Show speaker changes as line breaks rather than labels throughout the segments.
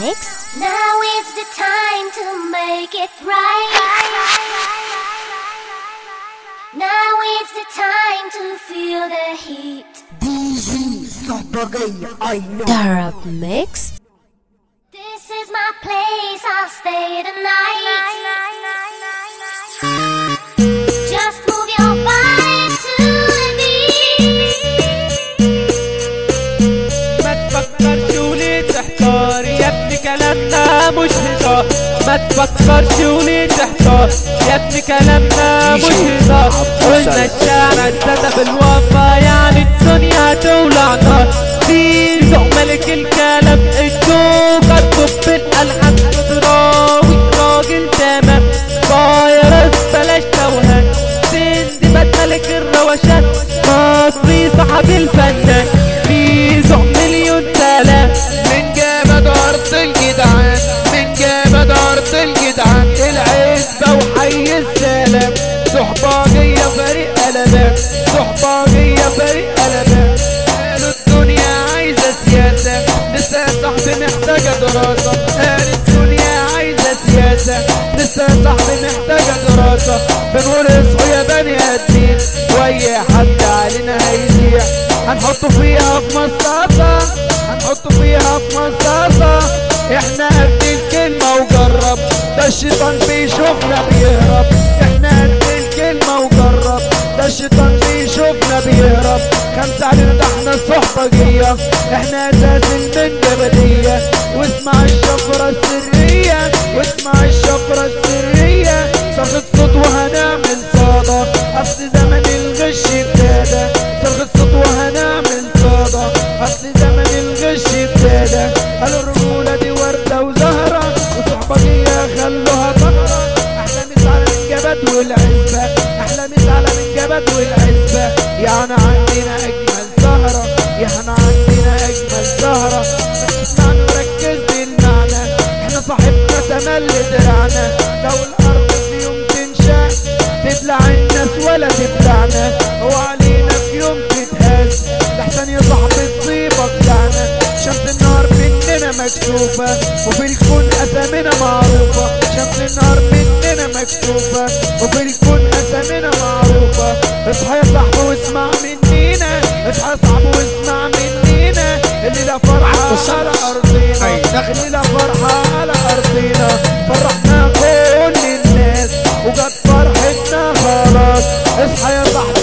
Mixed.
Now it's the time to make it right. Now it's the time to feel the heat.
دي جي صهبجية I know
Darab Mixed.
This is my place, I'll stay the night. Just move your body to the beat.
ما تفكرش وليه تحتار يا ابني كلامنا مش هزار ما تفكرش وليه تحتار يا ابني كلامنا مش هزار قلنا الشارع ابتدى بالوفا يعني الدنيا هتولع نار في ذوق ملك الكلام الجوكر طب الالحان تراوي راجل تمام فايرس بلاش توهان سندباد ملك الروشان مصري صاحب الفنان في ذوق مليون سلام من جبل ارض الجدعان من جبل ارض الجدعان العزبه وحي السلام صحباجيه فريق قلبان صحباجيه فريق قلبان قالوا الدنيا عايزه سياسه لسه صاحبي محتاجه دراسه قالوا الدنيا عايزه سياسه لسه صاحبي محتاجه دراسه بنقول اصحوا يا بني ادمين واي حد علينا هيزيع هنحطه فيها في مصاصه هنحطه فيها في مصاصه احنا قد الكلمه وجرب ده الشيطان بيشوفنا بيهرب احنا قد الكلمه وجرب ده الشيطان بيشوفنا بيهرب خمسة علينا ده احنا الصحبجية احنا اساس المنجبلية واسمع الشفرة السرية واسمع الشفرة السرية صرخة صوت وهنعمل صدى اصل زمن الغش ابتدى صرخة صوت وهنعمل صدى اصل زمن الغش ابتدى قالوا الرجولة دي وردة وزهرة وصحبجية خلوها طهرة احلى مثال من جبد والعزبة احلى مثال من جبد والعزبة يعني عندنا اجمل زهرة يعني عندنا اجمل زهرة اسمعنا وركز بالمعنى احنا صاحبنا تملي درعنا لو الارض في يوم تنشأ تبلع الناس ولا تبلعنا هو علينا في يوم تتهز لحسن يا صاحبي تصيبك لعنة شمس النهار مننا مكتوبة وفي الكون أسامينا معروفة شمس النهار مننا مكتوبة وفي الكون أسامينا معروفة اصحى يا صاحبي واسمع منينا اصحى يا صاحبي واسمع منينا الليلة فرحة على أرضنا الليلة فرحة على أرضنا فرحنا كل الناس وجت فرحتنا خلاص اصحى يا صاحبي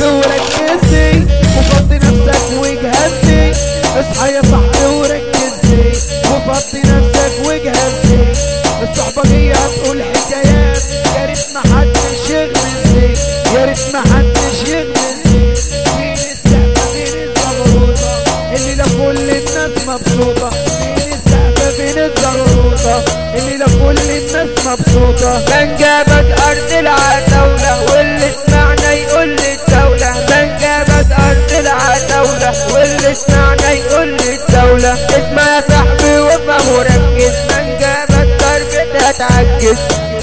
وركزي وفضي نفسك وجهزي اصحى يا صاحبي وركزي وفضي نفسك وجهزي الصحبة دي هتقول حكايات يا ريت ما حدش يغمزني يا ريت ما حدش يغمزني فين السقفة فين الزغروطة الليلة كل الناس مبسوطة فين السقفة فين الزغروطة الليلة كل الناس مبسوطة من جابت أرض العتاولة واللي سمعنا يقول لي الدولة من جابت أرض العتاولة واللي سمعنا يقول لي الدولة اسمع يا صاحبي وافهم وركز من جابت ضربتها تعجز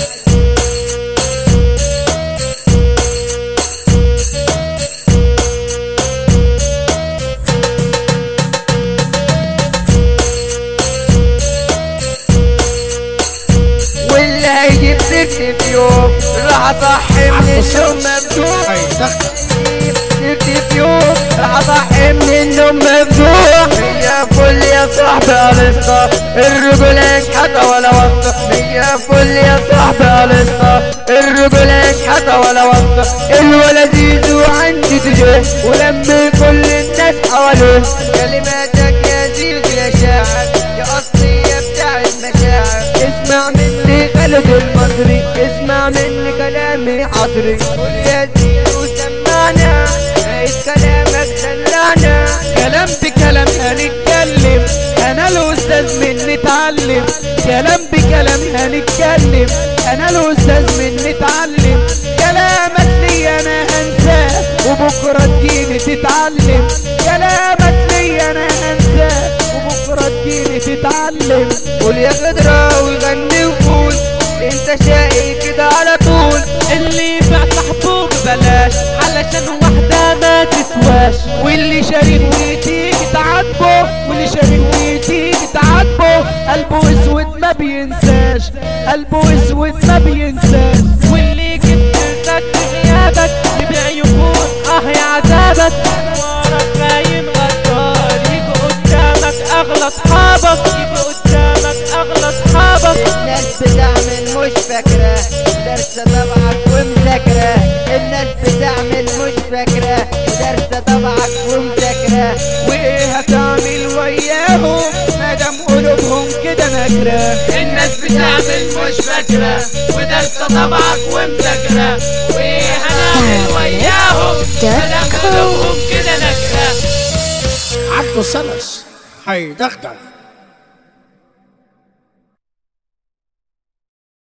واللي هيجيب سيرتي في يوم راح اصحي من النوم مفتوح سيرتي في يوم راح اصحي من النوم مفتوح يا فل يا صاحبي الاسطى الرجل حتى ولا وسطى يا فل يا صاحبي الاسطى الرجل حتى ولا وسطى الولد يزو عندي تجاه ولم كل الناس حواليه كلماتك يا زيزو يا شاعر يا اصلي يا بتاع المشاعر اسمع مني خالد المصري اسمع مني كلامي حصري قول يا زيزو سمعنا عيد كلامك دلعنا كلام بكلام هنتكلم انا الاستاذ مني اتعلم كلام بكلام هنتكلم انا الاستاذ مني اتعلم كلامك لي انا هنساه وبكره تجيني تتعلم كلامك لي انا هنساه وبكره تجيني تتعلم قول يا خضرة وغني وقول انت شقي كده على طول اللي يبيع صاحبه ببلاش علشان واحدة ما تسواش واللي شاريه وتيجي تعاتبه واللي شاريه وتيجي تعاتبه قلبه اسود بينساش قلبه اسود ما بينساش واللي جبت سيرتك غيابك يبيع يكون اه يا عذابك وراك خاين غدار يجي قدامك اغلى اصحابك يجي قدامك اغلى اصحابك
الناس بتعمل مش فاكرة دارسة طبعك ومذاكرة الناس بتعمل مش فاكرة ودارسة طبعك ومذاكرة
وايه هتعمل وياهم مادام قلوبهم كده نكره
الناس بتعمل مش فاكرة ودارسة طبعك ومذاكرة وايه هنعمل وياهم مادام قلوبهم كده نكرة
عبده صلص هيدغدغ